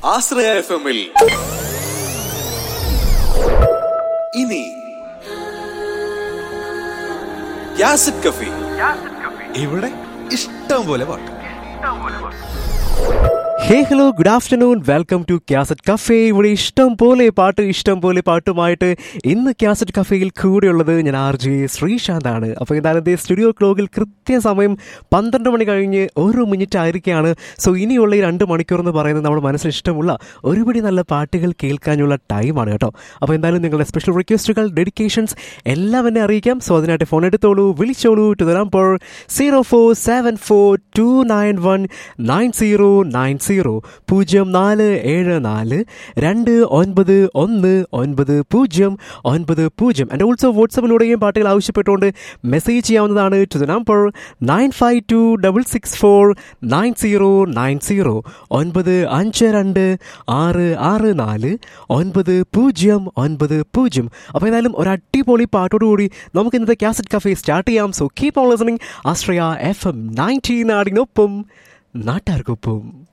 ആശ്രയ F എമ്മിൽ ഇനി യാസിഡ് കഫി ഇവിടെ ഇഷ്ടം പോലെ പാട്ട് hey hello good afternoon welcome to cassette cafe ഇവിടെ ഇഷ്ടം പോലെ പാട്ട് ഇഷ്ടം പോലെ പാട്ടുമായിട്ട് ഇന്ന് ക്യാസറ്റ് കഫേയിൽ കൂടെയുള്ളത് ഞാൻ ആർ ജെ ശ്രീശാന്ത് ആണ് അപ്പോൾ എന്തായാലും ദേ സ്റ്റുഡിയോ ക്ലോക്കിൽ കൃത്യസമയം പന്ത്രണ്ട് മണി കഴിഞ്ഞ് ഒരു മിനിറ്റ് ആയിരിക്കുകയാണ് സോ ഇനിയുള്ള ഈ രണ്ട് മണിക്കൂർ എന്ന് പറയുന്നത് നമ്മുടെ മനസ്സിന് ഇഷ്ടമുള്ള ഒരുപടി നല്ല പാട്ടുകൾ കേൾക്കാനുള്ള ടൈമാണ് കേട്ടോ അപ്പോൾ എന്തായാലും നിങ്ങളുടെ സ്പെഷ്യൽ റിക്വസ്റ്റുകൾ ഡെഡിക്കേഷൻസ് എല്ലാം എന്നെ അറിയിക്കാം സോ അതിനായിട്ട് ഫോൺ എടുത്തോളൂ വിളിച്ചോളൂ to the number zero four seven four two nine one nine zero nine zero പൂജ്യം നാല് ഏഴ് നാല് രണ്ട് ഒൻപത് ഒന്ന് ഒൻപത് പൂജ്യം ഒൻപത് പൂജ്യം ആൻഡ് ഓൾസോ വാട്സപ്പിലൂടെയും പാട്ടുകൾ ആവശ്യപ്പെട്ടുകൊണ്ട് മെസ്സേജ് ചെയ്യാവുന്നതാണ് to the number nine five two double six four nine zero nine zero ഒൻപത് അഞ്ച് രണ്ട് ആറ് ആറ് നാല് ഒൻപത് പൂജ്യം ഒൻപത് പൂജ്യം അപ്പോൾ ഏതായാലും ഒരു അടിപൊളി പാട്ടോടുകൂടി നമുക്ക് ഇന്നത്തെ കാസറ്റ് കഫേ സ്റ്റാർട്ട് ചെയ്യാം so keep on listening Ashraya F M nineteen നാടിനൊപ്പം നാട്ടാർക്കൊപ്പം